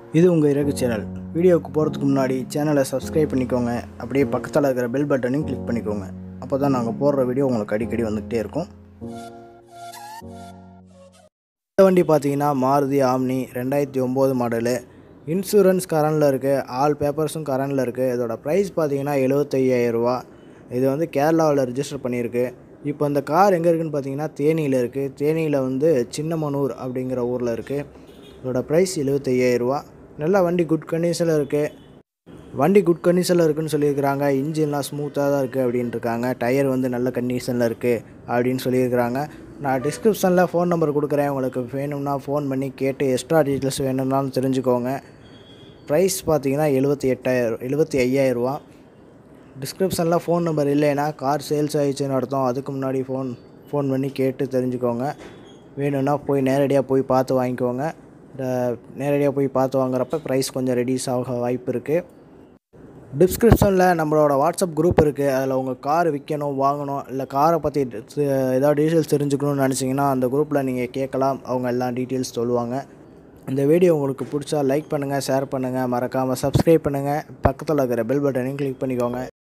இது உங்கள் இறகு சேனல் வீடியோவுக்கு போகிறதுக்கு முன்னாடி சேனலை சப்ஸ்கிரைப் பண்ணிக்கோங்க அப்படியே பக்கத்தில் இருக்கிற பெல் பட்டனையும் கிளிக் பண்ணிக்கோங்க அப்போ தான் நாங்கள் போடுற வீடியோ உங்களுக்கு அடிக்கடி வந்துக்கிட்டே இருக்கும் இந்த வண்டி பார்த்தீங்கன்னா மாருதி ஆம்னி ரெண்டாயிரத்தி ஒம்பது மாடலு இன்சூரன்ஸ் கரண்டில் இருக்குது ஆல் பேப்பர்ஸும் கரண்டில் இருக்குது இதோட ப்ரைஸ் பார்த்தீங்கன்னா எழுபத்தையாயிரரூவா இது வந்து கேரளாவில் ரிஜிஸ்டர் பண்ணியிருக்கு இப்போ இந்த கார் எங்கே இருக்குன்னு பார்த்தீங்கன்னா தேனியில் இருக்குது தேனியில் வந்து சின்னமனூர் அப்படிங்கிற ஊரில் இருக்குது இதோட ப்ரைஸ் எழுபத்தையாயிரரூவா நல்லா வண்டி குட் கண்டிஷனில் இருக்குது வண்டி குட் கண்டிஷனில் இருக்குன்னு சொல்லியிருக்கிறாங்க இன்ஜின்லாம் ஸ்மூத்தாக தான் இருக்குது அப்படின்ட்டு இருக்காங்க டயர் வந்து நல்ல கண்டிஷனில் இருக்குது அப்படின்னு சொல்லியிருக்கிறாங்க நான் டிஸ்கிரிப்ஷனில் ஃபோன் நம்பர் கொடுக்குறேன் உங்களுக்கு வேணும்னா ஃபோன் பண்ணி கேட்டு எக்ஸ்ட்ரா டீட்டெயில்ஸ் வேணும்னாலும் தெரிஞ்சுக்கோங்க ப்ரைஸ் பார்த்தீங்கன்னா எழுபத்தி எட்டாயிரம் எழுபத்தி ஐயாயிரரூவா டிஸ்கிரிப்ஷனில் ஃபோன் நம்பர் இல்லைன்னா கார் சேல்ஸ் ஆயிடுச்சுன்னு அர்த்தம் அதுக்கு முன்னாடி ஃபோன் ஃபோன் பண்ணி கேட்டு தெரிஞ்சுக்கோங்க வேணும்னா போய் நேரடியாக போய் பார்த்து வாங்கிக்கோங்க நேரடியாக போய் பார்த்து வாங்குறப்ப ப்ரைஸ் கொஞ்சம் ரெடியூஸ் ஆக வாய்ப்பு இருக்குது டிஸ்கிரிப்ஷனில் நம்மளோட வாட்ஸ்அப் குரூப் இருக்குது அதில் உங்கள் கார் விற்கணும் வாங்கணும் இல்லை காரை பற்றி ஏதாவது டீட்டெயில்ஸ் தெரிஞ்சுக்கணும்னு நினச்சிங்கன்னா அந்த குரூப்பில் நீங்கள் கேட்கலாம் அவங்க எல்லா டீட்டெயில்ஸ் சொல்லுவாங்க இந்த வீடியோ உங்களுக்கு பிடிச்சா லைக் பண்ணுங்கள் ஷேர் பண்ணுங்கள் மறக்காமல் சப்ஸ்கிரைப் பண்ணுங்கள் பக்கத்தில் இருக்கிற பெல் பட்டனையும் கிளிக் பண்ணிக்கோங்க